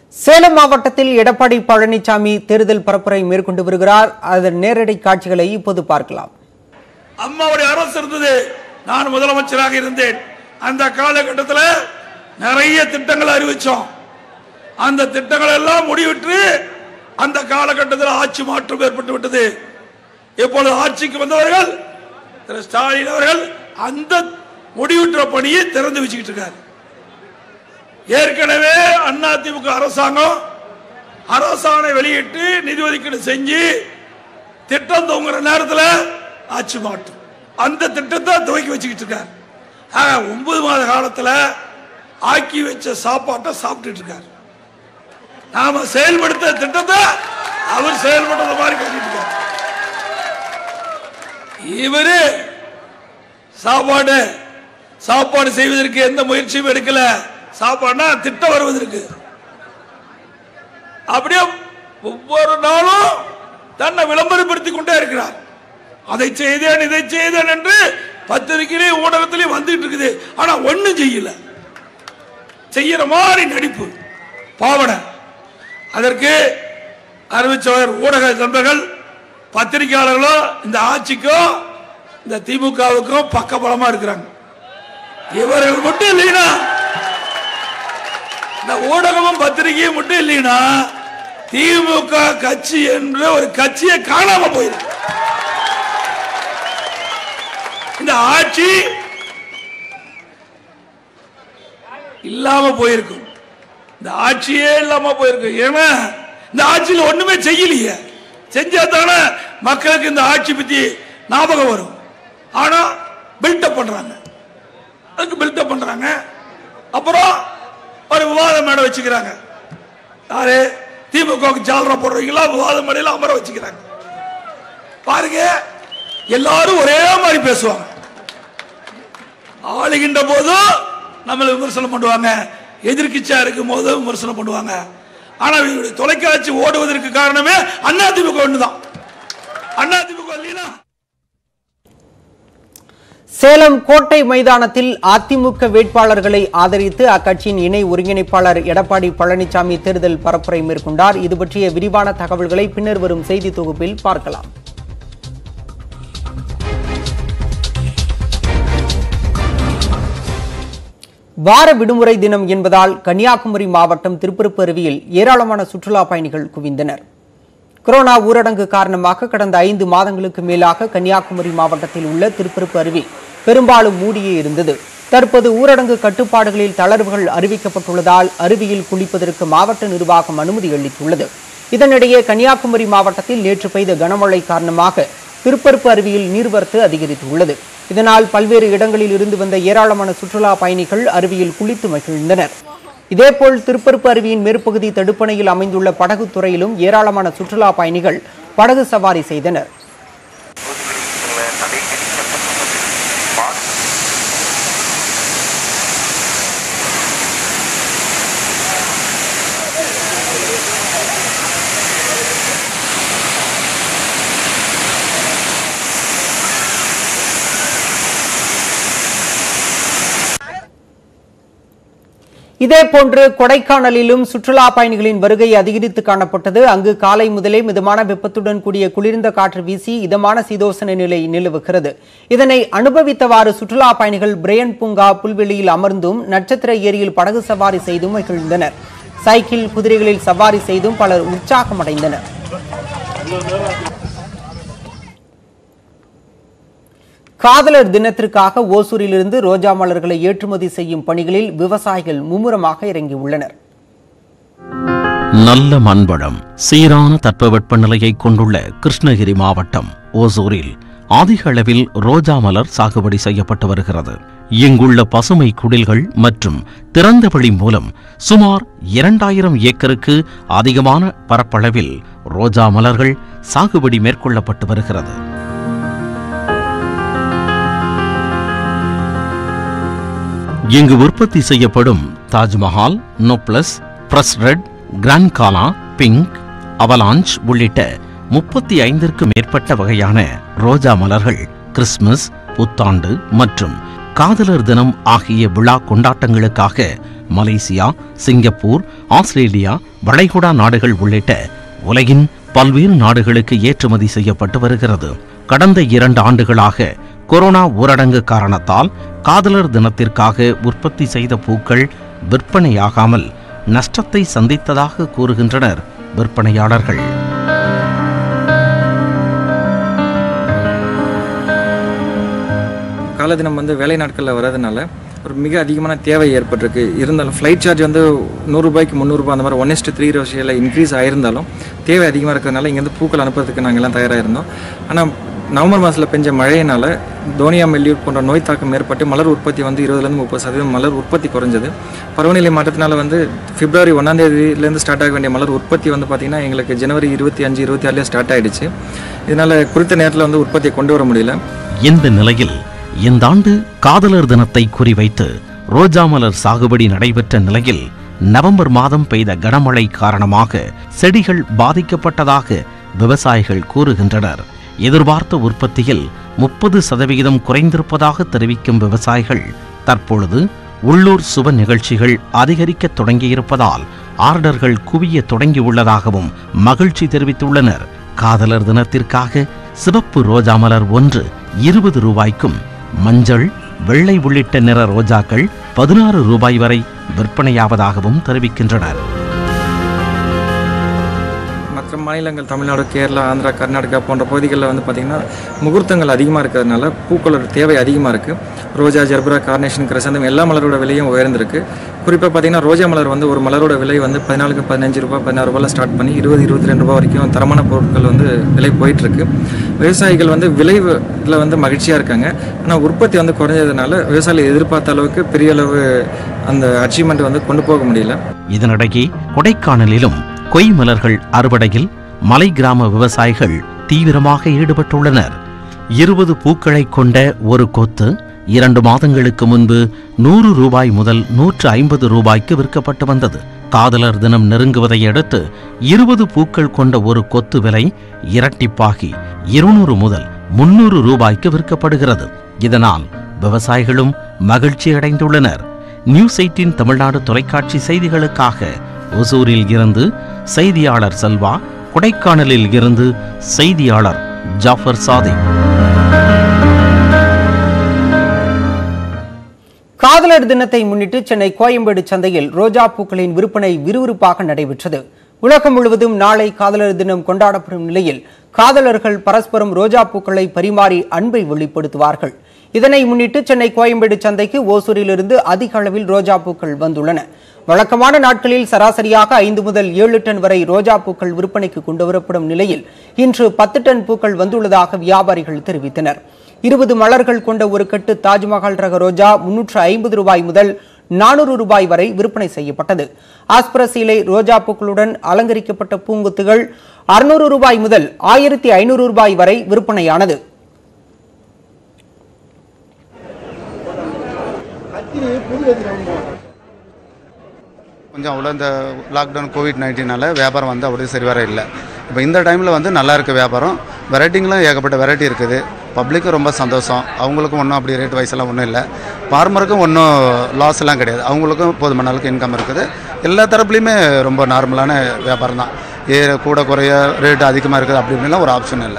சேலம் மாவட்டத்தில் எடப்பாடி பழனிசாமி தேர்தல் பரப்புரை மேற்கொண்டு வருகிறார் அதன் நேரடி காட்சிகளை இப்போது பார்க்கலாம் அம்மாவுடைய அரசு இருந்தது நான் முதலமைச்சராக இருந்தேன் அந்த காலகட்டத்தில் நிறைய திட்டங்கள் அறிவிச்சோம் அந்த திட்டங்கள் எல்லாம் முடிவிட்டு அந்த காலகட்டத்தில் ஆட்சி மாற்றம் ஏற்பட்டு விட்டது இப்பொழுது ஆட்சிக்கு வந்தவர்கள் திரு ஸ்டாலின் அவர்கள் அந்த முடிவுற்ற பணியை திறந்து வச்சுக்கிட்டு இருக்காரு ஏற்கனவே அதிமுக அரசாங்கம் அரசாணை வெளியிட்டு நிதி ஒதுக்கீடு செஞ்சு திட்டம் தூங்குற நேரத்தில் ஆட்சி மாட்டும் அந்த திட்டத்தை துவக்கி வச்சுக்கிட்டு இருக்காரு ஆக, ஒன்பது மாத காலத்தில் ஆக்கி வச்ச சாப்பாட்டை சாப்பிட்டுட்டு இருக்காரு நாம செயல்படுத்த திட்டத்தை அவர் செயல்படுற மாதிரி கட்டிட்டு இருக்காரு இவரு சாப்பாடு சாப்பாடு செய்வதற்கு எந்த முயற்சியும் எடுக்கல சாப்பாடுனா திட்டம் வருவதற்கு அப்படியே ஒவ்வொரு நாளும் தன்னை விளம்பரப்படுத்திக் கொண்டே இருக்கிறார் அதை செய்தேன் இதை செய்தேன் என்று பத்திரிகையிலே ஊடகத்திலே வந்துட்டு இருக்குது ஆனா ஒண்ணும் செய்யல செய்யற மாதிரி நடிப்பு பாவனை அதற்கு அறிவிச்சவர் ஊடக நண்பர்கள் பத்திரிகையாளர்களும் இந்த ஆட்சிக்கும் இந்த திமுகவுக்கும் பக்கபலமா இருக்கிறாங்க இவர்கள் மட்டும் இல்லைன்னா இந்த ஊடகமும் பத்திரிகையும் மட்டும் இல்லைன்னா திமுக கட்சி என்ற ஒரு கட்சியை காணாம போயிருக்கு இந்த ஆட்சி இல்லாம போயிருக்கும் இந்த ஆட்சியே இல்லாம போயிருக்கு ஏன்னா இந்த ஆட்சியில் ஒண்ணுமே செய்யலையே செஞ்சா தானே மக்களுக்கு இந்த ஆட்சி பத்தி ஞாபகம் வரும் ஆனா பில்டப் பண்றாங்க அதுக்கு பில்டப் பண்றாங்க அப்புறம் ஒரு விவாத மேடை வச்சுக்கிறாங்க யாரு திமுக ஜாலரா போடுறீங்களா விவாத மேடையில அமர வச்சுக்கிறாங்க பாருங்க எல்லாரும் ஒரே மாதிரி பேசுவாங்க ஆளுகின்ற போதும் நம்மளை விமர்சனம் பண்ணுவாங்க எதிர்க்கட்சியா இருக்கும் போதும் விமர்சனம் பண்ணுவாங்க ஆனா இவருடைய தொலைக்காட்சி ஓடுவதற்கு காரணமே அதிமுக ஒண்ணுதான் அதிமுக இல்லைன்னா சேலம் கோட்டை மைதானத்தில் அதிமுக வேட்பாளர்களை ஆதரித்து அக்கட்சியின் இணை ஒருங்கிணைப்பாளர் எடப்பாடி பழனிசாமி தேர்தல் பரப்புரை மேற்கொண்டார் இது பற்றிய விரிவான தகவல்களை பின்னர் வரும் செய்தி தொகுப்பில் பார்க்கலாம் வார விடுமுறை தினம் என்பதால் கன்னியாகுமரி மாவட்டம் திருப்பரப்பு அருவியில் ஏராளமான சுற்றுலா பயணிகள் குவிந்தனர் கொரோனா ஊரடங்கு காரணமாக கடந்த ஐந்து மாதங்களுக்கு மேலாக கன்னியாகுமரி மாவட்டத்தில் உள்ள திருப்பரப்பு அருவி பெரும்பாலும் மூடியே இருந்தது தற்போது ஊரடங்கு கட்டுப்பாடுகளில் தளர்வுகள் அறிவிக்கப்பட்டுள்ளதால் அருவியில் குளிப்பதற்கு மாவட்ட நிர்வாகம் அனுமதி அளித்துள்ளது இதனிடையே கன்னியாகுமரி மாவட்டத்தில் நேற்று பெய்த கனமழை காரணமாக திருப்பரப்பு அருவியில் நீர்வரத்து அதிகரித்துள்ளது இதனால் பல்வேறு இடங்களில் இருந்து வந்த ஏராளமான சுற்றுலா பயணிகள் அருவியில் குளித்து மகிழ்ந்தனர் இதேபோல் திருப்பரப்பு அருவியின் மேற்பகுதி தடுப்பணையில் அமைந்துள்ள படகு துறையிலும் ஏராளமான சுற்றுலா பயணிகள் படகு சவாரி செய்தனர் இதேபோன்று கொடைக்கானலிலும் சுற்றுலா பயணிகளின் வருகை அதிகரித்து காணப்பட்டது அங்கு காலை முதலே மிதமான வெப்பத்துடன் கூடிய குளிர்ந்த காற்று வீசி இதமான சீதோசன நிலை நிலவுகிறது இதனை அனுபவித்தவாறு சுற்றுலா பயணிகள் பிரையன் பூங்கா புல்வெளியில் அமர்ந்தும் நட்சத்திர ஏரியில் படகு சவாரி செய்தும் மகிழ்ந்தனர் சைக்கிள் குதிரைகளில் சவாரி செய்தும் பலர் உற்சாகமடைந்தனர் காதலர் தினத்திற்காக ஓசூரிலிருந்து ரோஜா மலர்களை ஏற்றுமதி செய்யும் பணிகளில் விவசாயிகள் மும்முரமாக இறங்கியுள்ளனர் நல்ல மண்வளம் சீரான தட்பவெப்பநிலையை கொண்டுள்ள கிருஷ்ணகிரி மாவட்டம் ஓசூரில் அதிக அளவில் ரோஜா மலர் சாகுபடி செய்யப்பட்டு வருகிறது இங்குள்ள பசுமை குடில்கள் மற்றும் திறந்தவெளி மூலம் சுமார் இரண்டாயிரம் ஏக்கருக்கு அதிகமான பரப்பளவில் ரோஜா மலர்கள் சாகுபடி மேற்கொள்ளப்பட்டு வருகிறது இங்கு உற்பத்தி செய்யப்படும் தாஜ்மஹால் நோப்ளஸ் பிரஸ் red grand gala pink avalanche உள்ளிட்ட முப்பத்தி ஐந்திற்கு மேற்பட்ட வகையான ரோஜா மலர்கள் கிறிஸ்துமஸ் புத்தாண்டு மற்றும் காதலர் தினம் ஆகிய விழா கொண்டாட்டங்களுக்காக மலேசியா சிங்கப்பூர் ஆஸ்திரேலியா வளைகுடா நாடுகள் உள்ளிட்ட உலகின் பல்வேறு நாடுகளுக்கு ஏற்றுமதி செய்யப்பட்டு வருகிறது கடந்த இரண்டு ஆண்டுகளாக கொரோனா ஊரடங்கு காரணத்தால் காதலர் தினத்திற்காக உற்பத்தி செய்த பூக்கள் விற்பனையாகாமல் நஷ்டத்தை சந்தித்ததாக கூறுகின்றனர் விற்பனையாளர்கள் கால தினம் வந்து வேலை நாட்களில் வர்றதுனால ஒரு மிக அதிகமான தேவை ஏற்பட்டிருக்கு இருந்தாலும் ஃப்ளைட் சார்ஜ் வந்து நூறுரூபாய்க்கு முந்நூறுரூபா அந்த மாதிரி ஒன் இஸ்ட்டு த்ரீ ரேஷியோவில் இன்க்ரீஸ் ஆயிருந்தாலும் தேவை அதிகமாக இருக்கிறதுனால இங்கேருந்து பூக்கள் அனுப்புறதுக்கு நாங்கள் எல்லாம் தயாராக இருந்தோம் ஆனால் நவம்பர் மாதத்தில் பெஞ்ச மழையினால தோனியா மெல்லியூர் போன்ற நோய் தாக்கம் ஏற்பட்டு மலர் உற்பத்தி வந்து இருபதுலேருந்து முப்பது சதவீதம் மலர் உற்பத்தி குறைஞ்சது பருவநிலை மாற்றத்தினால வந்து பிப்ரவரி ஒன்றாம் தேதியிலேருந்து ஸ்டார்ட் ஆக வேண்டிய மலர் உற்பத்தி வந்து பார்த்திங்கன்னா எங்களுக்கு ஜனவரி இருபத்தி அஞ்சு இருபத்தி ஆறுலேயே ஸ்டார்ட் ஆயிடுச்சு இதனால் குறித்த நேரத்தில் வந்து உற்பத்தியை கொண்டு வர முடியல இந்த நிலையில் இந்த ஆண்டு காதலர் தினத்தை குறிவைத்து ரோஜா மலர் சாகுபடி நடைபெற்ற நிலையில் நவம்பர் மாதம் பெய்த கனமழை காரணமாக செடிகள் பாதிக்கப்பட்டதாக விவசாயிகள் கூறுகின்றனர் எதிர்பார்த்த உற்பத்தியில் முப்பது சதவிகிதம் குறைந்திருப்பதாக தெரிவிக்கும் விவசாயிகள் தற்பொழுது உள்ளூர் சுப நிகழ்ச்சிகள் அதிகரிக்க தொடங்கியிருப்பதால் ஆர்டர்கள் குவிய தொடங்கியுள்ளதாகவும் மகிழ்ச்சி தெரிவித்துள்ளனர் காதலர் தினத்திற்காக சிவப்பு ரோஜா மலர் ஒன்று இருபது ரூபாய்க்கும் மஞ்சள் வெள்ளை உள்ளிட்ட நிற ரோஜாக்கள் பதினாறு ரூபாய் வரை விற்பனையாவதாகவும் தெரிவிக்கின்றனர் மற்ற மாநிலங்கள் தமிழ்நாடு கேரளா ஆந்திரா கர்நாடகா போன்ற பகுதிகளில் வந்து பார்த்திங்கன்னா முகூர்த்தங்கள் அதிகமாக இருக்கிறதுனால பூக்களோட தேவை அதிகமாக இருக்குது ரோஜா ஜெர்பரா கார்னேஷன் கிரசந்தம் எல்லா மலரோட விலையும் உயர்ந்திருக்கு குறிப்பாக பார்த்திங்கன்னா ரோஜா மலர் வந்து ஒரு மலரோட விலை வந்து பதினாலுக்கு பதினஞ்சு ரூபாய் பதினாறு ரூபாயில் ஸ்டார்ட் பண்ணி இருபது இருபத்தி ரெண்டு ரூபாய் வரைக்கும் தரமான பொருட்கள் வந்து விலை போயிட்டுருக்கு விவசாயிகள் வந்து விளைவில் வந்து மகிழ்ச்சியாக இருக்காங்க ஆனால் உற்பத்தி வந்து குறைஞ்சதுனால விவசாயிகள் எதிர்பார்த்த அளவுக்கு பெரிய அளவு அந்த அச்சீவ்மெண்ட் வந்து கொண்டு போக முடியல இதனிடையே கொடைக்கானலிலும் கொய் மலர்கள் அறுவடையில் மலை கிராம விவசாயிகள் தீவிரமாக ஈடுபட்டுள்ளனர் இருபது பூக்களை கொண்ட ஒரு கொத்து இரண்டு மாதங்களுக்கு முன்பு நூறு ரூபாய் முதல் நூற்று ஐம்பது ரூபாய்க்கு விற்கப்பட்டு வந்தது காதலர் தினம் நெருங்குவதை அடுத்து இருபது பூக்கள் கொண்ட ஒரு கொத்து விலை இரட்டிப்பாகி இருநூறு முதல் முன்னூறு ரூபாய்க்கு விற்கப்படுகிறது இதனால் விவசாயிகளும் மகிழ்ச்சி அடைந்துள்ளனர் நியூஸ் எயிட்டின் தமிழ்நாடு தொலைக்காட்சி செய்திகளுக்காக ஒசூரில் இருந்து செய்தியாளர் செல்வா கொடைக்கானலில் இருந்து செய்தியாளர் ஜாஃபர் சாதிக் காதலர் தினத்தை முன்னிட்டு சென்னை கோயம்பேடு சந்தையில் ரோஜா பூக்களின் விற்பனை விறுவிறுப்பாக நடைபெற்றது உலகம் முழுவதும் நாளை காதலர் தினம் கொண்டாடப்படும் நிலையில் காதலர்கள் பரஸ்பரம் ரோஜா பூக்களை பரிமாறி அன்பை வெளிப்படுத்துவார்கள் இதனை முன்னிட்டு சென்னை கோயம்பேடு சந்தைக்கு ஓசூரிலிருந்து அதிக அளவில் ரோஜா பூக்கள் வந்துள்ளன வழக்கமான நாட்களில் சராசரியாக ஐந்து முதல் ஏழு டன் வரை ரோஜா பூக்கள் விற்பனைக்கு கொண்டுவரப்படும் நிலையில் இன்று பத்து டன் பூக்கள் வந்துள்ளதாக வியாபாரிகள் தெரிவித்தனர் இருபது மலர்கள் கொண்ட ஒரு கட்டு தாஜ்மஹால் ரக ரோஜா முன்னூற்று ஐம்பது ரூபாய் முதல் நானூறு ரூபாய் வரை விற்பனை செய்யப்பட்டது ஆஸ்பரஸ் இலை ரோஜா பூக்களுடன் அலங்கரிக்கப்பட்ட பூங்குத்துகள் அறுநூறு ரூபாய் முதல் ஆயிரத்தி ஐநூறு ரூபாய் வரை விற்பனையானது கொஞ்சம் அவ்வளோ இந்த லாக்டவுன் கோவிட் நைன்டீனால வியாபாரம் வந்து அப்படியே சரி வர இல்லை இப்போ இந்த டைமில் வந்து நல்லா இருக்குது வியாபாரம் வெரைட்டிங்களும் ஏகப்பட்ட வெரைட்டி இருக்குது பப்ளிக்கும் ரொம்ப சந்தோஷம் அவங்களுக்கும் ஒன்றும் அப்படி ரேட் வைஸ் எல்லாம் ஒன்றும் இல்லை ஃபார்மருக்கும் ஒன்றும் லாஸ் எல்லாம் கிடையாது அவங்களுக்கும் போதுமான அளவுக்கு இன்கம் இருக்குது எல்லா தரப்புலையுமே ரொம்ப நார்மலான வியாபாரம் தான் ஏ கூட குறைய ரேட் அதிகமாக இருக்குது அப்படி இப்படிலாம் ஒரு ஆப்ஷன் இல்லை